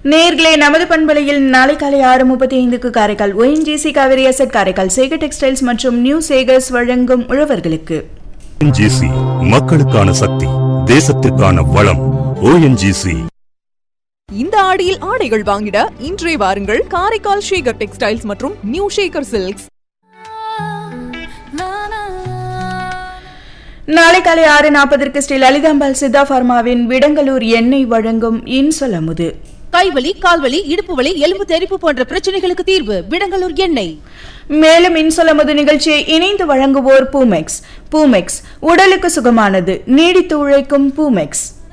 நேர்களே நமது பண்பலையில் நாளை காலை ஆறு முப்பத்தி ஐந்துக்கு Karaikal ONGC Kaveri asset Karaikal Sekar textiles மற்றும் நியூ சேகர்ஸ் வழங்கும் உழவர்களுக்கு ஓஎன்ஜிசி மக்களுக்கான சக்தி தேசத்திற்கான வளம் ஓஎன்ஜிசி இந்த ஆடியில் ஆடைகள் வாங்கிட இன்றே வாருங்கள் காரைக்கால் ஷேகர் டெக்ஸ்டைல்ஸ் மற்றும் நியூ ஷேகர் சில்க்ஸ் நாளை காலை ஆறு நாற்பதற்கு ஸ்ரீ லலிதாம்பாள் சித்தா பார்மாவின் விடங்கலூர் எண்ணெய் வழங்கும் இன்சொலமுது கைவலி கால்வலி இடுப்பு வலி எலும்பு தெறிப்பு போன்ற பிரச்சனைகளுக்கு தீர்வு விடங்கலூர் எண்ணெய் மேலும் இன்சொலமுது நிகழ்ச்சியை இணைந்து வழங்குவோர் பூமெக்ஸ் பூமெக்ஸ் உடலுக்கு சுகமானது நீடித்து உழைக்கும் பூமெக்ஸ்